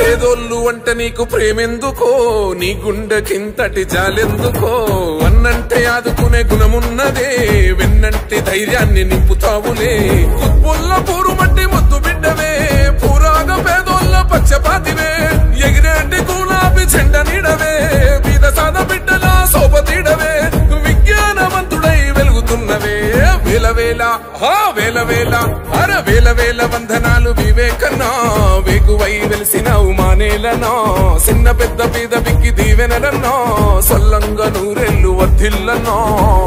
పేదోళ్ళు అంటే నీకు ప్రేమెందుకో నీ గుండెకింతటి జాలెందుకో అన్నంటే ఆదుకునే గుణమున్నదే వెన్నంటి ధైర్యాన్ని నింపుతావులే కుత్పుల్ల పూరు మట్టి ముద్దు బిడ్డవే పూరాగ పేదోళ్ళ పక్షపాతివే ఎగిరేటి గులాబీ చెండ నీడవే బీద సాద బిడ్డల సోపతీడవే విజ్ఞానవంతుడై వెలుగుతున్నవే వేల వేల హా వేల వేల అర వేల వేల వందనాలు వివేకన్నా వేగువై వెలిసినావు మానేలనో చిన్న పెద్ద పీద బిక్కి దీవెనలన్నో సొల్లంగా నూరెళ్ళు వర్ధిల్లనో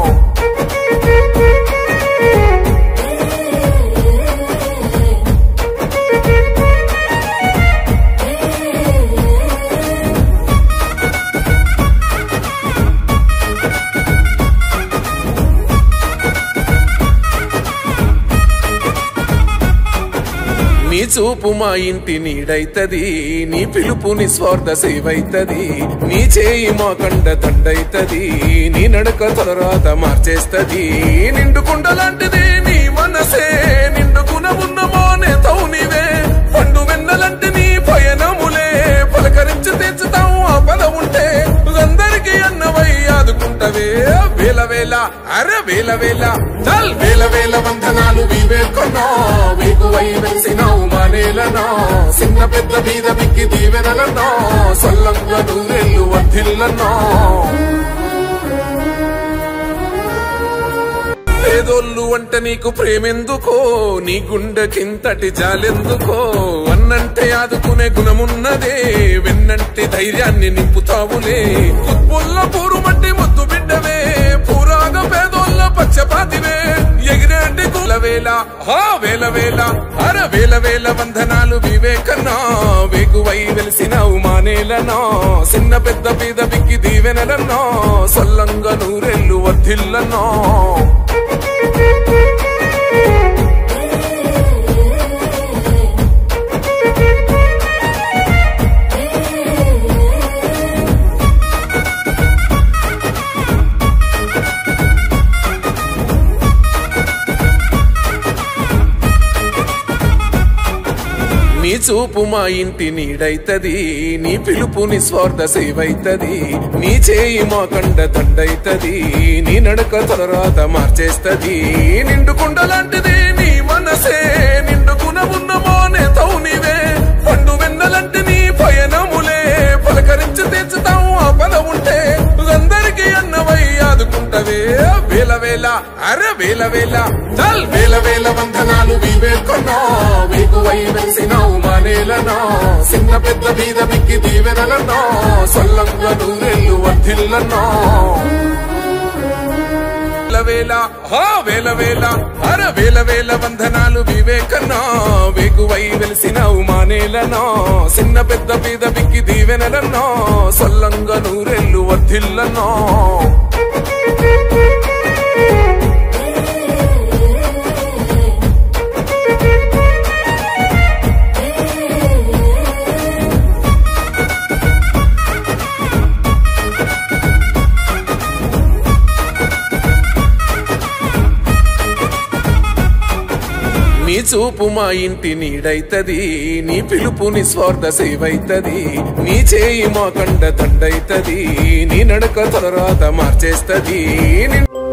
నీ చూపు మా ఇంటి నీడైతది నీ పిలుపు నిస్వార్థ సేవైతది నీ చేయి మా కండ దండైతది నీ నడక తొలరాత మార్చేస్తది నిండుకుండ లాంటిది నీ మనసే నిండుకున ఉన్న మోనే తౌనివే పండు వెన్నలంటి నీ పయనములే పలకరించి తెచ్చుతావు ఆ పద ఉంటే అందరికీ అన్నవై ఆదుకుంటవే వేల వేల అర వేల వేల చల్ వేల వేల వందనాలు వివేకనో వేగువై వెలిసినావు మానేలనో చిన్న పెద్ద మీద బిక్కి దీవెనలనో సొల్లంగా నూరెళ్ళు వర్ధిల్లనో పేదోళ్ళు అంటే నీకు ప్రేమెందుకో నీ గుండెకింతటి జాలెందుకో అన్నంటే ఆదుకునే గుణమున్నదే వెన్నంటి ధైర్యాన్ని నింపుతావులే కుత్పుల్ల పూరు మట్టి ముద్దు బిడ్డవే పూరాగ పేదోళ్ళ పక్షపాతివే ఎగిరేటి కుల వేల హా వేల వేల అర వేల వేల వందనాలు వివేకన్నా వేగువై వెలిసినావు మానేలనో చిన్న పెద్ద పీద బిక్కి దీవెనలన్నో సొల్లంగా నూరెళ్ళు వర్ధిల్లనో నీ చూపు మా ఇంటి నీడైతది నీ పిలుపు నిస్వార్థ సేవైతది నీ చేయి మా కండ దండైతది నీ నడక తొలరాత మార్చేస్తది నిండుకుండ లాంటిది నీ మనసే నిండుకున ఉన్న మోనే తౌనివే పండు వెన్నలంటి నీ పయనములే పలకరించి తెచ్చుతావు ఆ పద ఉంటే అందరికీ అన్నవై ఆదుకుంటవే వేల వేల అర వేల వేల చల్ వేల వేల వందనాలు వివేకనో వేగువై వెలిసినావు మానేలనో చిన్న పెద్ద మీద బిక్కి దీవెనలనో సొల్లంగా నూరెళ్ళు వర్ధిల్లనో వేల వేల హా వేల వేల అర వేల వేల వందనాలు వివేకన్నా వేగువై వెలిసినావు మానేలనో చిన్న పెద్ద పీద బిక్కి దీవెనలన్నో సొల్లంగా నూరెళ్ళు వర్ధిల్లనో నీ చూపు మా ఇంటి నీడైతది నీ పిలుపు నిస్వార్థ సేవైతది నీ చేయి మా కండ దండైతది నీ నడక తొలరాత మార్చేస్తది నిన్-